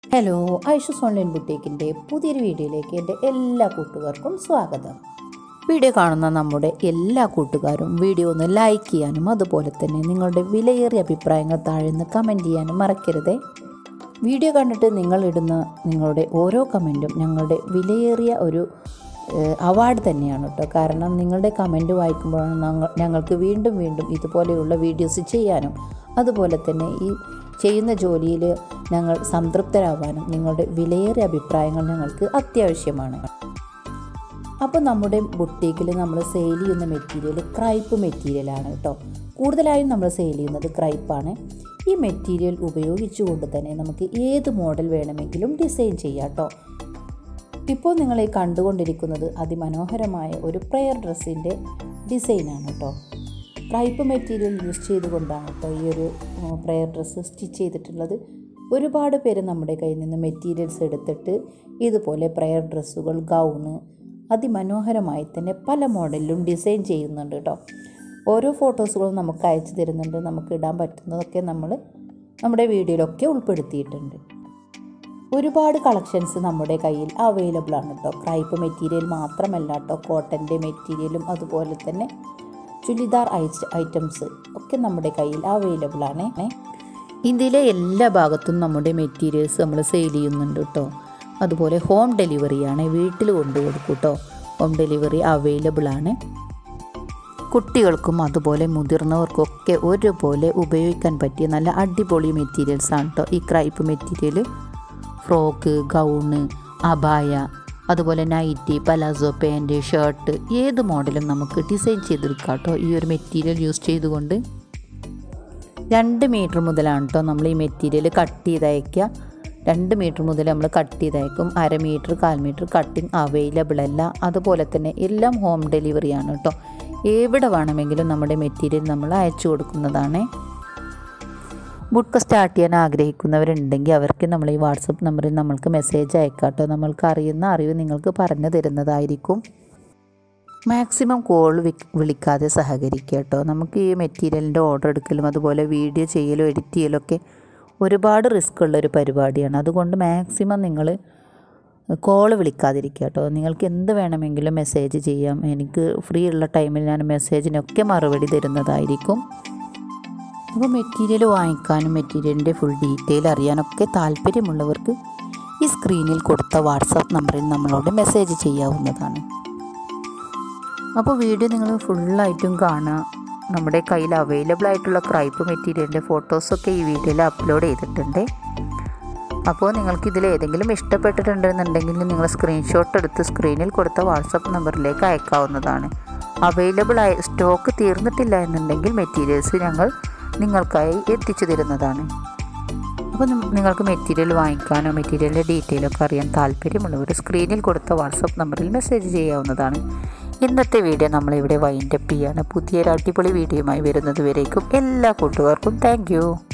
hello ഐഷസ് online ബുട്ടീക്കിൻ്റെ പുതിയൊരു വീഡിയോയിലേക്ക് എൻ്റെ എല്ലാ കൂട്ടുകാർക്കും സ്വാഗതം വീഡിയോ കാണുന്ന നമ്മുടെ എല്ലാ കൂട്ടുകാരും വീഡിയോ ഒന്ന് ലൈക്ക് ചെയ്യാനും അതുപോലെ തന്നെ നിങ്ങളുടെ വിലയേറിയ അഭിപ്രായങ്ങൾ താഴെ നിന്ന് കമൻറ്റ് ചെയ്യാനും മറക്കരുതേ വീഡിയോ കണ്ടിട്ട് നിങ്ങൾ ഇടുന്ന നിങ്ങളുടെ ഓരോ കമൻറ്റും ഞങ്ങളുടെ വിലയേറിയ ഒരു ഏഹ്, അവാർഡ് തന്നെയാണ് കേട്ടോ കാരണം നിങ്ങളുടെ കമൻറ്റ് വായിക്കുമ്പോഴാണ് ഞങ്ങൾ ഞങ്ങൾക്ക് വീണ്ടും വീണ്ടും ഇതുപോലെയുള്ള വീഡിയോസ് ചെയ്യാനും അതുപോലെ തന്നെ ഈ ചെയ്യുന്ന ജോലിയിൽ ഞങ്ങൾ സംതൃപ്തരാവാനും നിങ്ങളുടെ വിലയേറിയ അഭിപ്രായങ്ങൾ ഞങ്ങൾക്ക് അത്യാവശ്യമാണ് അപ്പോൾ നമ്മുടെ ബുട്ടീക്കിൽ നമ്മൾ സെയിൽ ചെയ്യുന്ന മെറ്റീരിയൽ ക്രൈപ്പ് മെറ്റീരിയലാണ് കേട്ടോ കൂടുതലായും നമ്മൾ സെയിൽ ചെയ്യുന്നത് ക്രൈപ്പാണ് ഈ മെറ്റീരിയൽ ഉപയോഗിച്ചുകൊണ്ട് തന്നെ നമുക്ക് ഏത് മോഡൽ വേണമെങ്കിലും ഡിസൈൻ ചെയ്യാം കേട്ടോ ഇപ്പോൾ നിങ്ങൾ ഈ കണ്ടുകൊണ്ടിരിക്കുന്നത് അതിമനോഹരമായ ഒരു പ്രെയർ ഡ്രസ്സിൻ്റെ ഡിസൈനാണ് കേട്ടോ ക്രൈപ്പ് മെറ്റീരിയൽ യൂസ് ചെയ്തുകൊണ്ടാണ് കേട്ടോ ഈ ഒരു പ്രെയർ ഡ്രസ്സ് സ്റ്റിച്ച് ചെയ്തിട്ടുള്ളത് ഒരുപാട് പേര് നമ്മുടെ കയ്യിൽ നിന്ന് മെറ്റീരിയൽസ് എടുത്തിട്ട് ഇതുപോലെ പ്രെയർ ഡ്രസ്സുകൾ ഗൗണ് അതിമനോഹരമായി തന്നെ പല മോഡലിലും ഡിസൈൻ ചെയ്യുന്നുണ്ട് കേട്ടോ ഓരോ ഫോട്ടോസുകളും നമുക്ക് അയച്ചു തരുന്നുണ്ട് നമുക്ക് ഇടാൻ പറ്റുന്നതൊക്കെ നമ്മൾ നമ്മുടെ വീഡിയോയിലൊക്കെ ഉൾപ്പെടുത്തിയിട്ടുണ്ട് ഒരുപാട് കളക്ഷൻസ് നമ്മുടെ കയ്യിൽ അവൈലബിൾ ആണ് കേട്ടോ ക്രൈപ്പ് മെറ്റീരിയൽ മാത്രമല്ല കേട്ടോ കോട്ടൻ്റെ മെറ്റീരിയലും അതുപോലെ തന്നെ ചുരിദാർ ഐറ്റംസ് ഒക്കെ നമ്മുടെ കയ്യിൽ അവൈലബിൾ ആണ് ഇന്ത്യയിലെ എല്ലാ ഭാഗത്തും നമ്മുടെ മെറ്റീരിയൽസ് നമ്മൾ സെയിൽ ചെയ്യുന്നുണ്ട് കേട്ടോ അതുപോലെ ഹോം ഡെലിവറിയാണ് വീട്ടിൽ കൊണ്ടു കൊടുക്കും കേട്ടോ ഹോം ഡെലിവറി അവൈലബിൾ ആണ് കുട്ടികൾക്കും അതുപോലെ മുതിർന്നവർക്കും ഒക്കെ ഒരുപോലെ ഉപയോഗിക്കാൻ പറ്റിയ നല്ല അടിപൊളി മെറ്റീരിയൽസ് ആണ് കേട്ടോ ഈ ക്രൈപ്പ് മെറ്റീരിയൽ ഫ്രോക്ക് ഗൗണ് അബായ അതുപോലെ നൈറ്റി പലാസോ പാൻറ് ഷർട്ട് ഏത് മോഡലും നമുക്ക് ഡിസൈൻ ചെയ്തെടുക്കാം കേട്ടോ ഈ ഒരു മെറ്റീരിയൽ യൂസ് ചെയ്തുകൊണ്ട് രണ്ട് മീറ്റർ മുതലാണ് കേട്ടോ നമ്മൾ ഈ മെറ്റീരിയൽ കട്ട് ചെയ്ത് അയക്കുക രണ്ട് മീറ്റർ മുതൽ നമ്മൾ കട്ട് ചെയ്ത് അയക്കും അര മീറ്റർ കാൽ മീറ്റർ കട്ടിങ് അവൈലബിൾ അല്ല അതുപോലെ തന്നെ എല്ലാം ഹോം ഡെലിവറിയാണ് കേട്ടോ എവിടെ വേണമെങ്കിലും നമ്മുടെ മെറ്റീരിയൽ നമ്മൾ അയച്ചു കൊടുക്കുന്നതാണ് ബുക്ക് സ്റ്റാർട്ട് ചെയ്യാൻ ആഗ്രഹിക്കുന്നവരുണ്ടെങ്കിൽ അവർക്ക് നമ്മൾ ഈ വാട്സപ്പ് നമ്പറിൽ നമ്മൾക്ക് മെസ്സേജ് അയക്കാം കേട്ടോ നമ്മൾക്ക് അറിയുന്ന അറിവ് നിങ്ങൾക്ക് പറഞ്ഞു തരുന്നതായിരിക്കും മാക്സിമം കോൾ വിളിക്കാതെ സഹകരിക്കുക കേട്ടോ നമുക്ക് ഈ മെറ്റീരിയലിൻ്റെ ഓർഡർ എടുക്കലും അതുപോലെ വീഡിയോ ചെയ്യലും എഡിറ്റ് ചെയ്യലും ഒക്കെ ഒരുപാട് റിസ്ക് ഉള്ളൊരു പരിപാടിയാണ് അതുകൊണ്ട് മാക്സിമം നിങ്ങൾ കോൾ വിളിക്കാതിരിക്കുക കേട്ടോ നിങ്ങൾക്ക് എന്ത് വേണമെങ്കിലും മെസ്സേജ് ചെയ്യാം എനിക്ക് ഫ്രീ ഉള്ള ടൈമിൽ ഞാൻ മെസ്സേജിനൊക്കെ മറുപടി തരുന്നതായിരിക്കും അപ്പോൾ മെറ്റീരിയൽ വാങ്ങിക്കാനും മെറ്റീരിയലിൻ്റെ ഫുൾ ഡീറ്റെയിൽ അറിയാനൊക്കെ താല്പര്യമുള്ളവർക്ക് ഈ സ്ക്രീനിൽ കൊടുത്ത വാട്സാപ്പ് നമ്പറിൽ നമ്മളോട് മെസ്സേജ് ചെയ്യാവുന്നതാണ് അപ്പോൾ വീഡിയോ നിങ്ങൾ ഫുള്ളായിട്ടും കാണുക നമ്മുടെ കയ്യിൽ അവൈലബിൾ ആയിട്ടുള്ള ക്രൈപ്പ് മെറ്റീരിയലിൻ്റെ ഫോട്ടോസൊക്കെ ഈ വീഡിയോയിൽ അപ്ലോഡ് ചെയ്തിട്ടുണ്ട് അപ്പോൾ നിങ്ങൾക്ക് ഇതിൽ ഏതെങ്കിലും ഇഷ്ടപ്പെട്ടിട്ടുണ്ടെന്നുണ്ടെങ്കിൽ നിങ്ങൾ സ്ക്രീൻഷോട്ട് എടുത്ത് സ്ക്രീനിൽ കൊടുത്ത വാട്സപ്പ് നമ്പറിലേക്ക് അയക്കാവുന്നതാണ് അവൈലബിൾ ആയ സ്റ്റോക്ക് തീർന്നിട്ടില്ല എന്നുണ്ടെങ്കിൽ മെറ്റീരിയൽസ് ഞങ്ങൾ നിങ്ങൾക്കായി എത്തിച്ചു തരുന്നതാണ് അപ്പോൾ നി- നിങ്ങൾക്ക് മെറ്റീരിയൽ വാങ്ങിക്കാനോ മെറ്റീരിയലിൻ്റെ ഡീറ്റെയിൽ ഒക്കെ അറിയാൻ താല്പര്യമുള്ളവർ സ്ക്രീനിൽ കൊടുത്ത വാട്സപ്പ് നമ്പറിൽ മെസ്സേജ് ചെയ്യാവുന്നതാണ് ഇന്നത്തെ വീഡിയോ നമ്മളിവിടെ വൈൻഡപ്പ് ചെയ്യാണ് പുതിയൊരു അടിപൊളി വീഡിയോയുമായി വരുന്നത് വരേക്കും എല്ലാ കൂട്ടുകാർക്കും താങ്ക്